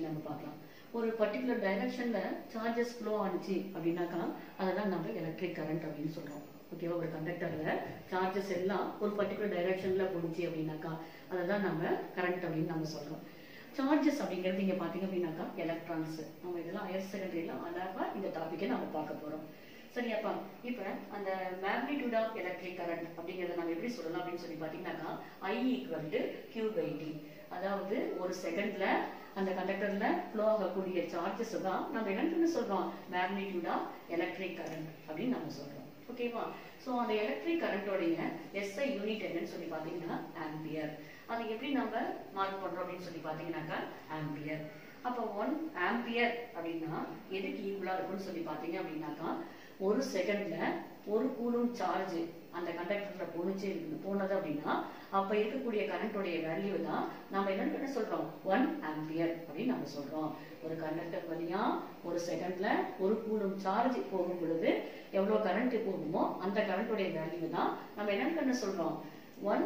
நம்ம பார்க்கலாம் ஒரு பர்டிகுலர் டைரக்ஷன்ல சார்ஜஸ் ஃப்ளோ ஆனிச்சு அப்படின்னாக்கா அதை தான் நம்ம எலக்ட்ரிக் கரண்ட் அப்படின்னு சொல்றோம் ஓகேவா ஒரு கண்டக்டர்ல சார்ஜஸ் எல்லாம் ஒரு பர்டிகுலர் டைரக்ஷன்ல போணுச்சு அப்படின்னாக்கா அதை தான் நம்ம கரண்ட் அப்படின்னு நம்ம சொல்றோம் சார்ஜஸ் அப்படிங்கிறது இங்க பாத்தீங்க அப்படின்னாக்கா எலக்ட்ரான்ஸ் நம்ம இதெல்லாம் ஹையர் செகண்டரியில அழகா இந்த டாபிக்கை நம்ம பார்க்க போறோம் சரியாப்பா இப்ப அந்த மேக்னிடியூட் ஆஃப் எலக்ட்ரிக் கரண்ட் அப்படிங்கறத நம்ம எப்படி சொல்லலாம் அப்படின்னு சொல்லி பாத்தீங்கன்னாக்கா I equal to Q by T அதாவது ஒரு செகண்ட்ல அந்த கண்டக்டர்ல ஃப்ளோ ஆகக்கூடிய சார்ஜஸ் தான் நம்ம என்னன்னு சொல்றோம் மேக்னிடியூட் ஆஃப் எலக்ட்ரிக் கரண்ட் அப்படின்னு நம்ம சொல்றோம் ஓகேவா சோ அந்த எலக்ட்ரிக் கரண்டோடைய எஸ்ஐ யூனிட் என்னன்னு சொல்லி பாத்தீங்கன்னா ஆம்பியர் அதை எப்படி நம்ம மார்க் பண்றோம் அப்படின்னு சொல்லி பாத்தீங்கன்னாக்கா ஆம்பியர் அப்போ ஒன் ஆம்பியர் அப்படின்னா எதுக்கு ஈக்குவலா இருக்கும்னு சொல்லி பாத்தீங்க அப்படின்னாக்கா ஒரு செகண்ட்ல ஒரு கூலும் சார்ஜ் அந்த கண்டக்டர்ல போனுச்சு இருக்கு போனது அப்படின்னா அப்ப இருக்கக்கூடிய கரண்டோடைய வேல்யூ தான் நம்ம என்ன என்ன சொல்றோம் ஒன் ஆம்பியர் அப்படின்னு நம்ம சொல்றோம் ஒரு கண்டக்டர் வழியா ஒரு செகண்ட்ல ஒரு கூலும் சார்ஜ் போகும் பொழுது எவ்வளவு கரண்ட் போகுமோ அந்த கரண்டோடைய வேல்யூ தான் நம்ம என்ன சொல்றோம் ஒன்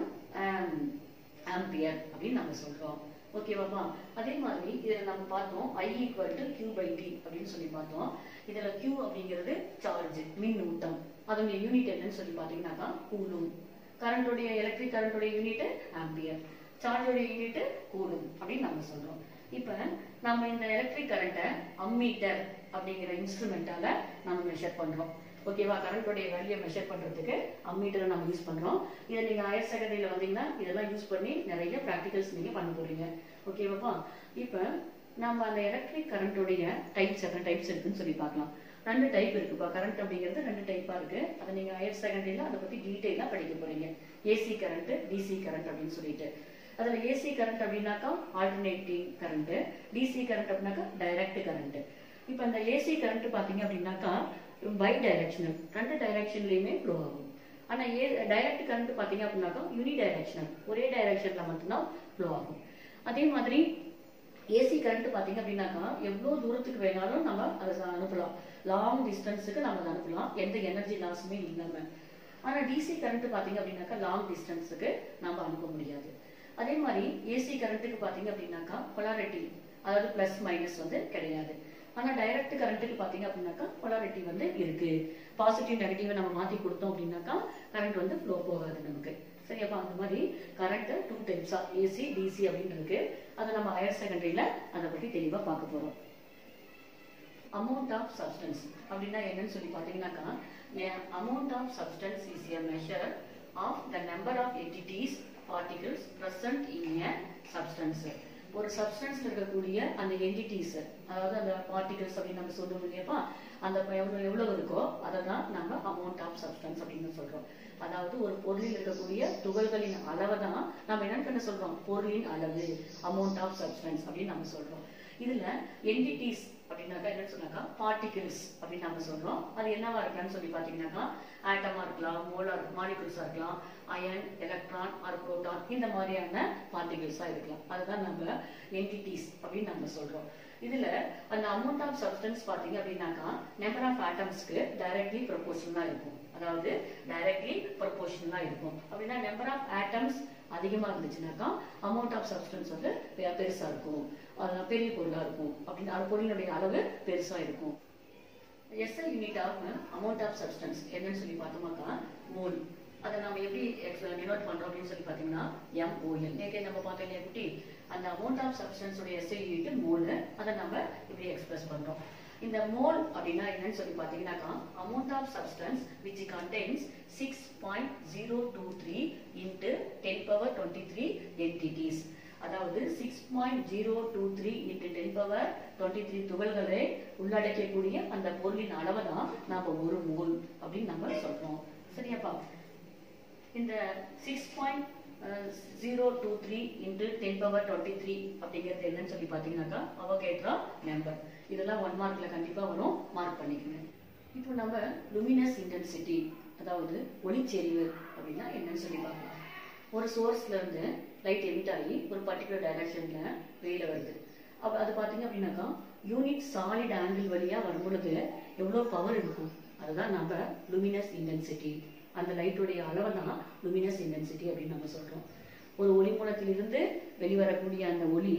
ஆம்பியர் அப்படின்னு நம்ம சொல்றோம் ஓகேவாப்பா அதே மாதிரி இதுல நம்ம பார்த்தோம் I equal to Q by T அப்படின்னு சொல்லி பார்த்தோம் இதுல கியூ அப்படிங்கிறது சார்ஜ் மின்னூட்டம் அதோடைய யூனிட் என்னன்னு சொல்லி பாத்தீங்கன்னாக்கா கூலும் கரண்டோடைய எலக்ட்ரிக் கரண்டோடைய யூனிட் ஆம்பியர் சார்ஜோடைய யூனிட் கூலும் அப்படின்னு நம்ம சொல்றோம் இப்ப நம்ம இந்த எலக்ட்ரிக் கரண்ட்டை அம்மீட்டர் அப்படிங்கிற இன்ஸ்ட்ருமெண்டால நம்ம மெஷர் பண்றோம் ஓகேவா கரண்டோடைய வேல்யூ மெஷர் பண்றதுக்கு அம்மீட்டரை நம்ம யூஸ் பண்றோம் இதை நீங்க ஹையர் செகண்டரியில வந்தீங்கன்னா இதெல்லாம் யூஸ் பண்ணி நிறைய ப்ராக்டிகல்ஸ் நீங்க பண்ண போறீங்க ஓகேவாப்பா இப்ப நம்ம அந்த எலக்ட்ரிக் கரண்டோடைய டைப்ஸ் எத்தனை டைப்ஸ் இருக்குன்னு சொல்லி பார்க்கலாம் ரெண்டு டைப் இருக்குப்பா கரண்ட் அப்படிங்கிறது ரெண்டு டைப்பா இருக்கு அதை நீங்க ஹையர் செகண்டரியில அதை பத்தி டீடைலா படிக்க போறீங்க ஏசி கரண்ட் டிசி கரண்ட் அப்படின்னு சொல்லிட்டு அதுல ஏசி கரண்ட் அப்படின்னாக்கா ஆல்டர்னேட்டிங் கரண்ட் டிசி கரண்ட் அப்படின்னாக்கா டைரக்ட் கரண்ட் இப்ப இந்த ஏசி கரண்ட் பாத்தீங்க அப்படின்னாக்கா பை டைரக்ஷனல் ரெண்டு டைரக்ஷன்லயுமே ஃப்ளோ ஆகும் ஆனா ஏ டைரக்ட் கரண்ட் பாத்தீங்க அப்படின்னாக்கா யூனி டைரக்ஷனல் ஒரே டைரக்ஷன்ல மட்டும்தான் ஃப்ளோ ஆகும் அதே மாதிரி ஏசி கரண்ட் பாத்தீங்க அப்படின்னாக்கா எவ்வளவு தூரத்துக்கு வேணாலும் நம்ம அதை அனுப்பலாம் லாங் டிஸ்டன்ஸுக்கு நம்ம அதை அனுப்பலாம் எந்த எனர்ஜி லாஸுமே இல்லாம ஆனா டிசி கரண்ட் பாத்தீங்க அப்படின்னாக்கா லாங் டிஸ்டன்ஸுக்கு நம்ம அனுப்ப முடியாது அதே மாதிரி ஏசி கரண்ட்டுக்கு பாத்தீங்க அப்படின்னாக்கா பொலாரிட்டி அதாவது பிளஸ் மைனஸ் வந்து கிடையாது ஆனா டைரக்ட் கரண்ட்டுக்கு பாத்தீங்க அப்படின்னாக்கா பொலாரிட்டி வந்து இருக்கு பாசிட்டிவ் நெகட்டிவ் நம்ம மாத்தி கொடுத்தோம் அப்படின்னாக்கா கரண்ட் வந்து ஃப்ளோ போகாது நமக்கு சரியாப்பா அந்த மாதிரி கரண்ட் டூ டைப்ஸா ஏசி டிசி அப்படின்னு இருக்கு அதை நம்ம ஹையர் செகண்டரியில அதை பத்தி தெளிவா பார்க்க போறோம் அமௌண்ட் ஆஃப் சப்ஸ்டன்ஸ் அப்படின்னா என்னன்னு சொல்லி பாத்தீங்கன்னாக்கா amount of substance is a measure of the number of entities particles present in a substance ஒரு சப்ஸ்டன்ஸ்ல இருக்கக்கூடிய அந்த என்டிட்டிஸ் அதாவது அந்த பார்ட்டிகல்ஸ் அப்படின்னு நம்ம சொல்லுவோம் இல்லையாப்பா அந்த எவ்வளவு எவ்வளவு இருக்கோ அதை தான் நம்ம அமௌண்ட் ஆஃப் சப்ஸ்டன்ஸ் அப்படின்னு சொல்றோம் அதாவது ஒரு பொருளில் இருக்கக்கூடிய துகள்களின் அளவை தான் நம்ம என்னன்னு சொல்றோம் பொருளின் அளவு அமௌண்ட் ஆஃப் சப்ஸ்டன்ஸ் அப்படின்னு நம்ம சொல்றோம் இதுல என்டிட்டிஸ் அப்படின்னாக்கா என்ன சொன்னாக்கா பார்ட்டிகிள்ஸ் அப்படின்னு நம்ம சொல்றோம் அது என்னவா இருக்கலாம்னு சொல்லி பாத்தீங்கன்னாக்கா ஆட்டமா இருக்கலாம் மோலார் மாலிகுல்ஸா இருக்கலாம் அயன் எலக்ட்ரான் ஆர் புரோட்டான் இந்த மாதிரியான பார்ட்டிகிள்ஸா இருக்கலாம் அதுதான் நம்ம என்டிட்டிஸ் அப்படின்னு நம்ம சொல்றோம் இதுல அந்த அமௌண்ட் ஆஃப் சப்ஸ்டன்ஸ் பாத்தீங்க அப்படின்னாக்கா நம்பர் ஆஃப் ஆட்டம்ஸ்க்கு டைரக்ட்லி ப்ரொபோர்ஷனலா இருக்கும் அதாவது டைரக்ட்லி ப்ரொபோர்ஷனலா இருக்கும் அப்படின்னா நம்பர் ஆஃப் ஆட்டம்ஸ் அதிகமா இருந்துச்சுனாக்கா அமௌண்ட் ஆஃப் சப்ஸ்டன்ஸ் வந்து பெ- பெருசா இருக்கும் அது பெரிய பொருளா இருக்கும் அப்படின்னு அந்த பொருளினுடைய அளவு பெருசா இருக்கும் SI unit of amount of substance என்னன்னு சொல்லி பார்த்தோமாக்கா மோல் அதை நம்ம எப்படி டினோட் பண்றோம் அப்படின்னு சொல்லி பார்த்தீங்கன்னா எம்ஓஎல் நேற்றே நம்ம பார்த்தோம் இல்லையா குட்டி அந்த அமௌண்ட் ஆஃப் சப்ஸ்டன்ஸ் உடைய எஸ்ஐ யூனிட் மோல் அதை நம்ம இப்படி எக்ஸ்பிரஸ் பண்றோம் இந்த மோல் அப்படின்னா என்னன்னு சொல்லி பார்த்தீங்கன்னாக்கா amount of substance which contains six point zero two three into ten power twenty three entities அதாவது six point zero two three into ten power twenty three துகள்களை உள்ளடக்கக்கூடிய அந்த பொருளின் அளவை தான் நாம ஒரு மோல் அப்படின்னு நம்ம சொல்றோம் சரியாப்பா இந்த six point zero two three into ten power twenty three அப்படிங்கிறது என்னன்னு சொல்லி பார்த்தீங்கன்னாக்கா அவகேட்ரா நம்பர் இதெல்லாம் ஒன் மார்க்ல கண்டிப்பா வரும் மார்க் பண்ணிக்கங்க இப்போ நம்ம லுமினஸ் இன்டென்சிட்டி அதாவது ஒளிச்செறிவு அப்படின்னா என்னன்னு சொல்லி பார்க்கலாம் ஒரு சோர்ஸ்ல இருந்து லைட் எமிட் ஆகி ஒரு பர்டிகுலர் டைரக்ஷன்ல வெளியில வருது அப்ப அது பாத்தீங்க அப்படின்னாக்கா யூனிட் சாலிட் ஆங்கிள் வழியா வரும் பொழுது எவ்வளவு பவர் இருக்கும் அதுதான் நம்ம லுமினஸ் இன்டென்சிட்டி அந்த லைட்டுடைய அளவை தான் லுமினஸ் இன்டென்சிட்டி அப்படின்னு நம்ம சொல்றோம் ஒரு ஒளி மூலத்திலிருந்து வெளிவரக்கூடிய அந்த ஒளி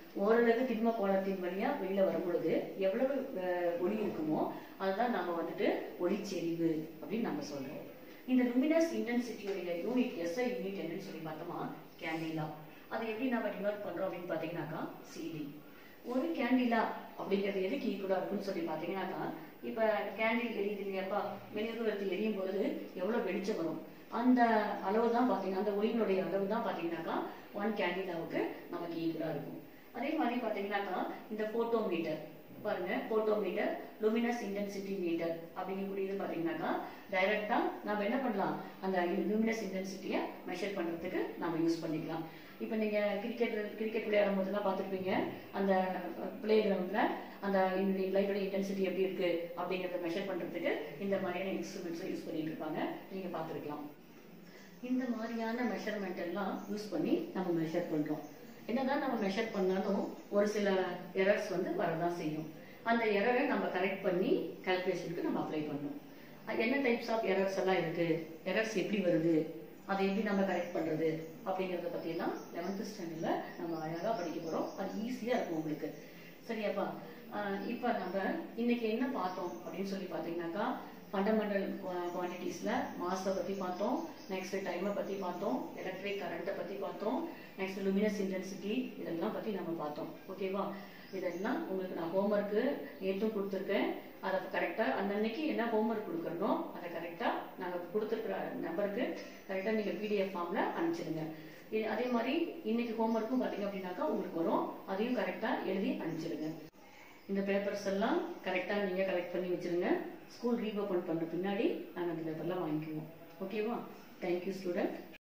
ஓரளவு திண்ம கோலத்தின் வழியா வெளியில வரும் பொழுது எவ்வளவு அஹ், ஒளி இருக்குமோ அதுதான் நம்ம வந்துட்டு ஒளிச்செறிவு அப்படின்னு நம்ம சொல்றோம் இந்த லுமினஸ் இன்டென்சிட்டியோட யூனிட் எஸ்ஐ யூனிட் என்னன்னு சொல்லி பார்த்தோமா கேண்டிலா அதை எப்படி நம்ம டினோட் பண்றோம் அப்படின்னு பார்த்தீங்கன்னாக்கா சிடி ஒரு கேண்டிலா அப்படிங்கிறது எதுக்கு ஈக்குவலா இருக்குன்னு சொல்லி பார்த்தீங்கன்னாக்கா இப்ப கேண்டில் எரியுது இல்லையாப்பா மெழுகுவர்த்தி எரியும் பொழுது எவ்வளவு வெளிச்சம் வரும் அந்த அளவு தான் பார்த்தீங்கன்னா அந்த ஒளியினுடைய அளவு தான் பார்த்தீங்கன்னாக்கா ஒன் கேண்டிலாவுக்கு நமக்கு ஈக்குவலா இருக்கும் அதே மாதிரி பார்த்தீங்கன்னாக்கா இந்த போட்டோமீட்டர் பாருங்க போட்டோமீட்டர் லூமினஸ் இன்டென்சிட்டி மீட்டர் அப்படிங்கக்கூடியது பார்த்தீங்கன்னாக்கா டைரக்டா நம்ம என்ன பண்ணலாம் அந்த லூமினஸ் இன்டென்சிட்டியை மெஷர் பண்றதுக்கு நம்ம யூஸ் பண்ணிக்கலாம் இப்போ நீங்க கிரிக்கெட் கிரிக்கெட் விளையாடும் போதெல்லாம் பார்த்துருப்பீங்க அந்த பிளே கிரவுண்ட்ல அந்த லைட்டோட இன்டென்சிட்டி எப்படி இருக்கு அப்படிங்கறத மெஷர் பண்றதுக்கு இந்த மாதிரியான இன்ஸ்ட்ருமெண்ட்ஸ் யூஸ் பண்ணிட்டு இருப்பாங்க நீங்க பார்த்துருக்கலாம் இந்த மாதிரியான மெஷர்மெண்ட் எல்லாம் யூஸ் பண்ணி நம்ம மெஷர் பண்றோம் என்னதான் நம்ம மெஷர் பண்ணாலும் ஒரு சில எரர்ஸ் வந்து வரதான் செய்யும் அந்த எரரை நம்ம கரெக்ட் பண்ணி கால்குலேஷனுக்கு நம்ம அப்ளை பண்ணணும் அஹ் என்ன டைப்ஸ் ஆஃப் எரர்ஸ் எல்லாம் இருக்கு எரர்ஸ் எப்படி வருது அதை எப்படி நம்ம கரெக்ட் பண்றது அப்படிங்கறத பத்தி எல்லாம் லெவன்த் ஸ்டாண்டர்ட்ல நம்ம அழகா படிக்க போறோம் அது ஈஸியா இருக்கும் உங்களுக்கு சரியாப்பா அஹ் இப்ப நம்ம இன்னைக்கு என்ன பார்த்தோம் அப்படின்னு சொல்லி பாத்தீங்கன்னாக்கா ஃபண்டமெண்டல் குவான்டிட்டிஸ்ல மாஸை பத்தி பார்த்தோம் நெக்ஸ்ட் டைமை பத்தி பார்த்தோம் எலக்ட்ரிக் கரண்ட்டை பத்தி பார்த்தோம் நெக்ஸ்ட் லுமினஸ் இன்டென்சிட்டி இதெல்லாம் பத்தி நம்ம பார்த்தோம் ஓகேவா இதெல்லாம் உங்களுக்கு நான் ஹோம்ஒர்க்கு நேற்றும் கொடுத்துருக்கேன் அதை கரெக்டாக அன்னன்னைக்கு என்ன ஹோம்ஒர்க் கொடுக்குறனோ அதை கரெக்டாக நாங்கள் கொடுத்துருக்குற நம்பருக்கு கரெக்டாக நீங்கள் பிடிஎஃப் ஃபார்மில் அனுப்பிச்சிடுங்க இது- அதே மாதிரி இன்னைக்கு ஹோம்ஒர்க்கும் பார்த்தீங்க அப்படின்னாக்கா உங்களுக்கு வரும் அதையும் கரெக்டாக எழுதி அனுப்பிச்சிடுங்க இந்த பேப்பர்ஸ் எல்லாம் கரெக்டாக நீங்கள் கலெக்ட் பண்ணி வச்சிருங்க ஸ்கூல் ரீஓப்பன் பண்ண பின்னாடி நாங்கள் அந்த பேப்பர்லாம் வாங்கிக்குவோம் ஓகேவா தேங்க்யூ ஸ்டூடெண்ட்